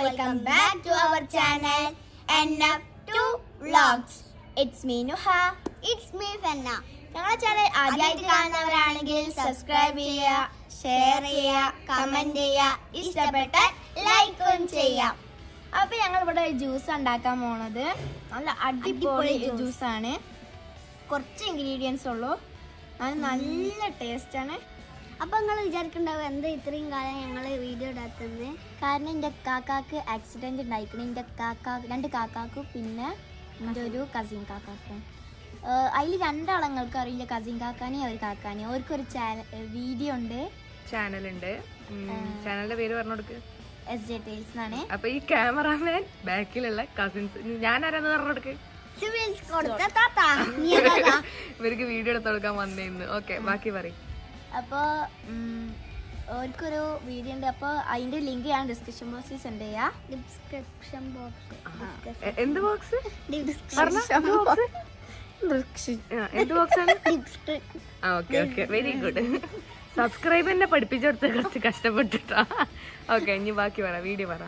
welcome back to our channel NF2 Vlogs. It's me Nuha. It's me, Fenna. ഞങ്ങളുടെ channel ആദ്യമായിട്ട് കാണുന്നവരാണെങ്കിൽ subscribe ചെയ്യുക share ചെയ്യുക comment ചെയ്യുക ഇഷ്ടപ്പെട്ടാൽ ലൈക്കും ചെയ്യാം അപ്പൊ ഞങ്ങൾ ഇവിടെ ജ്യൂസ് ഉണ്ടാക്കാൻ പോണത് നല്ല അടിപൊളി അടിപൊളി juice. ജ്യൂസാണ് കുറച്ച് ഇൻഗ്രീഡിയൻസ് ഉള്ളൂ അത് നല്ല ടേസ്റ്റ് ആണ് അപ്പൊ നിങ്ങൾ വിചാരിക്കണ്ടാവും എന്താ ഇത്രയും കാലം ഞങ്ങൾ വീഡിയോ ഇടാത്തത് കാരണം എൻ്റെ കാക്കാക്ക് ആക്സിഡന്റ് ഉണ്ടായിക്കണം എൻ്റെ കാക്ക രണ്ട് കാക്കാക്കും പിന്നെ എൻ്റെ ഒരു കസിൻ കാക്കാക്കും അതിൽ രണ്ടാളങ്ങൾക്ക് അറിയില്ല കസിൻ കാക്കാനെയും ഒരു കാക്കാനെയും അവർക്കൊരു ചാനൽ വീഡിയോ ഉണ്ട് ചാനലുണ്ട് ചാനലിന്റെ പേര് പറഞ്ഞു കൊടുക്ക് എസ് ജെ ടേൽസ് എന്നാണ് അപ്പൊ ഈ ക്യാമറാമാൻ ബാക്കിലുള്ള കസിൻസ് ഞാൻ ആരാന്ന് പറഞ്ഞു കൊടുക്ക് സിവിൽസ് കൊടുത്ത താത്ത നീ ഏതാ? ഇവർക്ക് വീഡിയോ എടുത്ത് കൊടുക്കാൻ വന്നേന്ന് ഓക്കെ ബാക്കി പറയും അപ്പോൾ അവർക്കൊരു വീഡിയോ ഉണ്ട് അപ്പോൾ അതിൻ്റെ ലിങ്ക് ഞാൻ ഡിസ്ക്രിപ്ഷൻ ബോക്സിൽ സെൻഡ് ചെയ്യാം ഡിസ്ക്രിപ്ഷൻ ബോക്സ് എന്ത് ബോക്സ് ഡിസ്ക്രിപ്ഷൻ എന്ത് ബോക്സ് ആണ് ഡിസ്ക്രിപ്ഷൻ ആ okay okay very good subscribe എന്നെ പഠിപ്പിച്ചെടുത്ത് കുറച്ച് കഷ്ടപ്പെട്ടിട്ടാ ഓക്കെ ഇനി ബാക്കി പറ വീഡിയോ പറ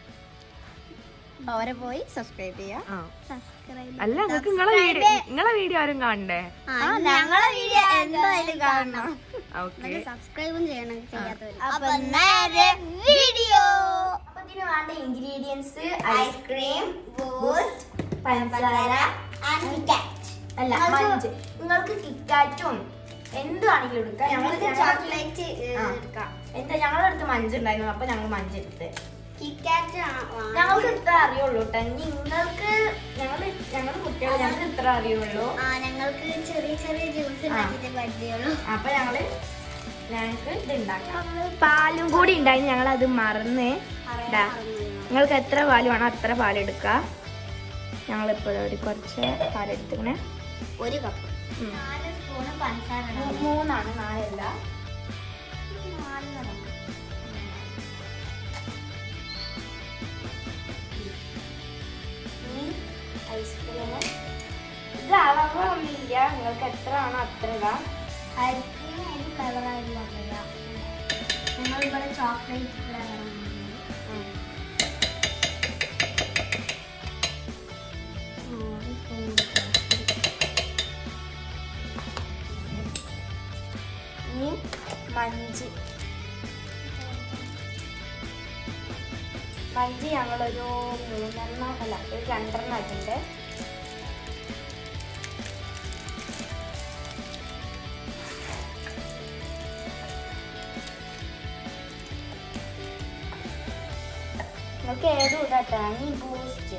അവരെ പോയി സബ്സ്ക്രൈബ് ചെയ്യാം ആ സബ്സ്ക്രൈബ് അല്ല നിങ്ങൾക്ക് നിങ്ങളെ വീഡിയോ നിങ്ങളെ വീഡിയോ ആരും കാണണ്ടേ ആ ഞങ്ങളെ വീഡിയോ എന്തായാലും കാണണം ഓക്കെ സബ്സ്ക്രൈബും ചെയ്യണം ചെയ്യാത്തവര് അപ്പൊ നേരെ വീഡിയോ അപ്പൊ ഇതിന് വേണ്ട ഇൻഗ്രീഡിയൻസ് ഐസ്ക്രീം ബൂസ്റ്റ് പഞ്ചസാര അല്ല മഞ്ച് നിങ്ങൾക്ക് കിക്കാറ്റും എന്തുവാണെങ്കിലും എടുക്കാം ഞങ്ങൾക്ക് ചോക്ലേറ്റ് ആ. എടുക്കാം എന്താ ഞങ്ങളുടെ അടുത്ത് മഞ്ച് ഉണ്ടായിരുന്നു അപ്പൊ ഞങ്ങൾ മഞ്ച് എടുത്ത് കിക്കാറ്റ് ഞങ്ങൾക്ക് ഇത്ര അറിയുള്ളൂ കേട്ടോ ഇനി നിങ്ങൾക്ക് ഞങ്ങൾ ഞങ്ങൾ കുട്ടികൾ ഞങ്ങൾക്ക് ഇത്ര അറിയുള്ളൂ ആ ഞങ്ങൾക്ക് ചെറിയ ചെറിയ ജ്യൂസ് ഉണ്ടാക്കിയിട്ട് പരിചയമുള്ളൂ അപ്പൊ ഞങ്ങള് ഞങ്ങൾക്ക് ഇത് ഉണ്ടാക്കാം പാലും കൂടി ഉണ്ടായിരുന്നു ഞങ്ങൾ അത് മറന്ന് ഇതാ. നിങ്ങൾക്ക് എത്ര പാല് വേണം അത്ര പാലെടുക്കുക ഞങ്ങളിപ്പോൾ ഒരു കുറച്ച് പാലെടുത്തിങ്ങനെ ഒരു കപ്പ് ഉം. നാല് സ്പൂണ് പഞ്ചസാര മൂ- മൂന്നാണ് നാലല്ല ഐസ്ക്രീം ഇത് അളവൊന്നുമില്ല നിങ്ങൾക്ക് എത്ര ആണോ അത്ര ഇടാം ഐസ്ക്രീം ഏത് ഫ്ലേവറായിരുന്നു അറിയില്ല ഞങ്ങൾ ഇവിടെ ചോക്ലേറ്റ് ഫ്ലേവറാണ് ഇനി മഞ്ച് മഞ്ച് ഞങ്ങളൊരു മൂന്നെണ്ണം അല്ല ഒരു രണ്ടെണ്ണം ആയിട്ടുണ്ട് നിങ്ങൾക്ക് ഏതും ഇടാട്ടോ ഇനി ബൂസ്റ്റ്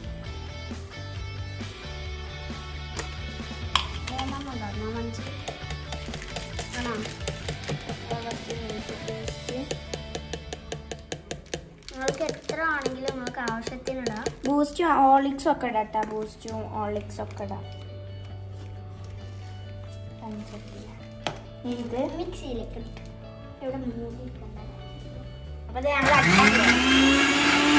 മൂന്നെണ്ണം ഉണ്ടായിരുന്നു മഞ്ച് ആണോ നിങ്ങൾക്ക് എത്ര ആണെങ്കിലും നിങ്ങൾക്ക് ആവശ്യത്തിനിടാം ബൂസ്റ്റും ഓളിക്സും ഒക്കെ ഇടാട്ടാ ബൂസ്റ്റും ഓളിക്സും ഒക്കെ ഇടാം പഞ്ചസാര. ഇത് മിക്സിയിലേക്ക് ഇട്ട് ഇവിടെ മൂടിയിട്ടുണ്ട് അപ്പൊ ഇത് ഞങ്ങൾ അടിക്കാൻ പോവാ.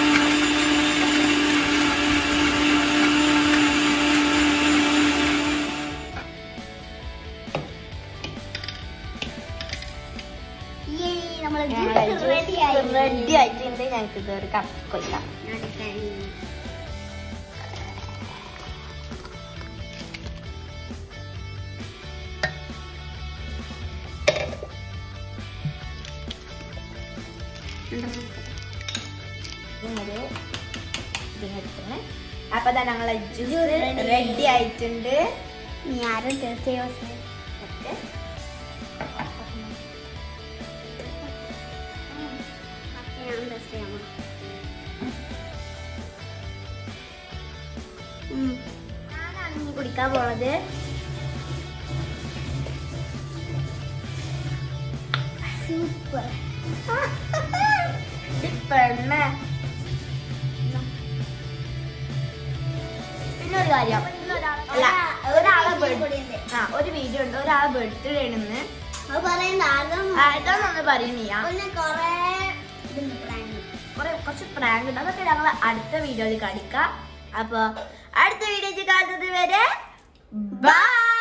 നമ്മൾ ഞങ്ങളെ റെഡി ജ്യൂസ് ആയി റെഡി ആയിട്ടുണ്ട് ഞങ്ങൾക്ക് ഇത് ഒരു കപ്പ് കൊല്ലാം ഒരു ഇതിനെടുക്കണേ അപ്പൊ തന്നെ ഞങ്ങളെ ജ്യൂസ് റെഡി ആയിട്ടുണ്ട് ഞാനും ടേസ്റ്റ് ചെയ്യാം ഓക്കെ ഞാൻ ടേസ്റ്റ് ചെയ്യാമോ ഞാനാണ് ഇനി കുടിക്കാൻ പോണത് സൂപ്പർ പെണ്ണ പിന്നെ ഒരു കാര്യം അല്ല ഒരാളെ birth- ആ ഒരു വീഡിയോ ഉണ്ട് ഒരാളെ ബർത്ത്ഡേ ആണെന്ന് അത് പറയണ്ട ആദ്യം അതൊന്നും പറയുന്നില്ല പിന്നെ കൊറേ ഇതുണ്ട് plan. കുറെ കുറച്ച് പ്രാങ്ക് ഉണ്ട് അതൊക്കെ ഞങ്ങൾ അടുത്ത വീഡിയോയിൽ കാണിക്കാം അപ്പൊ അടുത്ത വീഡിയോയിൽ കാണുന്നത് വരെ ബൈ